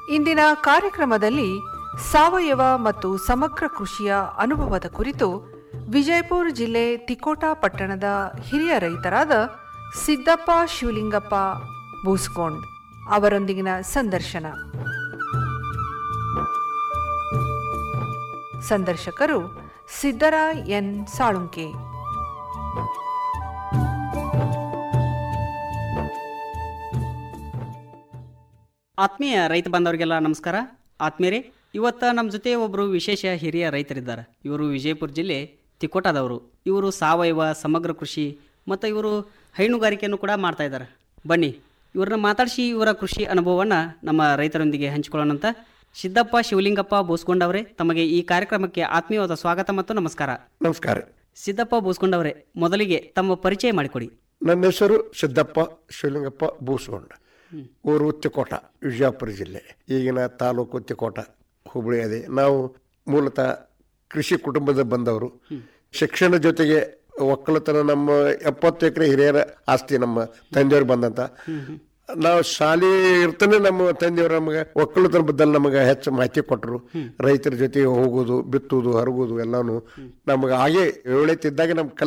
ಇಂದಿನ ಕಾರ್ಯಕ್ರಮದಲ್ಲಿ ಸಾವಯವ ಮತ್ತು ಸಮಗ್ರ ಕೃಷಿಯ ಅನುಭವದ ಕುರಿತು ವಿಜಯಪುರ ಜಿಲ್ಲೆ ತಿಕೋಟಾ ಪಟ್ಟಣದ ಹಿರಿಯ ರೈತರಾದ ಸಿದ್ದಪ್ಪ ಶಿವಲಿಂಗಪ್ಪ ಬೂಸ್ಕೊಂಡ್ ಅವರೊಂದಿಗಿನ ಸಂದರ್ಶನ ಸಂದರ್ಶಕರು ಸಿದ್ದರ ಎನ್ ಸಾಳುಂಕೆ ಆತ್ಮೀಯ ರೈತ ಬಾಂಧವರಿಗೆಲ್ಲ ನಮಸ್ಕಾರ ಆತ್ಮೀಯರೇ ಇವತ್ತು ನಮ್ಮ ಜೊತೆ ಒಬ್ಬರು ವಿಶೇಷ ಹಿರಿಯ ರೈತರಿದ್ದಾರೆ ಇವರು ವಿಜಯಪುರ ಜಿಲ್ಲೆ ತಿಕೋಟದವರು ಇವರು ಸಾವಯವ ಸಮಗ್ರ ಕೃಷಿ ಮತ್ತು ಇವರು ಹೈನುಗಾರಿಕೆಯನ್ನು ಕೂಡ ಮಾಡ್ತಾ ಇದ್ದಾರೆ ಬನ್ನಿ ಇವ್ರನ್ನ ಮಾತಾಡಿಸಿ ಇವರ ಕೃಷಿ ಅನುಭವವನ್ನು ನಮ್ಮ ರೈತರೊಂದಿಗೆ ಹಂಚಿಕೊಳ್ಳೋಣಂತ ಸಿದ್ದಪ್ಪ ಶಿವಲಿಂಗಪ್ಪ ಬೋಸ್ಕೊಂಡವರೇ ತಮಗೆ ಈ ಕಾರ್ಯಕ್ರಮಕ್ಕೆ ಆತ್ಮೀಯವಾದ ಸ್ವಾಗತ ಮತ್ತು ನಮಸ್ಕಾರ ನಮಸ್ಕಾರ ಸಿದ್ದಪ್ಪ ಬೋಸ್ಕೊಂಡವರೇ ಮೊದಲಿಗೆ ತಮ್ಮ ಪರಿಚಯ ಮಾಡಿಕೊಡಿ ನನ್ನ ಹೆಸರು ಸಿದ್ದಪ್ಪ ಶಿವಲಿಂಗಪ್ಪ ಬೂಸ್ಗೊಂಡ ಊರು ತಿಕೋಟ ವಿಜಯಪುರ ಜಿಲ್ಲೆ ಈಗಿನ ತಾಲೂಕು ತಿಕೋಟ ಹುಬ್ಬಳ್ಳಿ ಅದೇ ನಾವು ಮೂಲತಃ ಕೃಷಿ ಕುಟುಂಬದ ಬಂದವರು ಶಿಕ್ಷಣ ಜೊತೆಗೆ ಒಕ್ಕಲತನ ನಮ್ಮ ಎಪ್ಪತ್ತು ಎಕರೆ ಹಿರಿಯರ ಆಸ್ತಿ ನಮ್ಮ ತಂದೆಯವ್ರು ಬಂದಂತ ನಾವು ಶಾಲೆ ಇರ್ತಾನೆ ನಮ್ಮ ತಂದೆಯವರು ನಮಗೆ ಒಕ್ಕಲತನ ಬದ್ದಲ್ಲಿ ನಮಗೆ ಹೆಚ್ಚು ಮಾಹಿತಿ ಕೊಟ್ಟರು ರೈತರ ಜೊತೆ ಹೋಗೋದು ಬಿತ್ತುವುದು ಹರಗೋದು ಎಲ್ಲಾನು ನಮಗೆ ಹಾಗೆ ಏಳೈತಿದ್ದಾಗ ನಮ್ಗೆ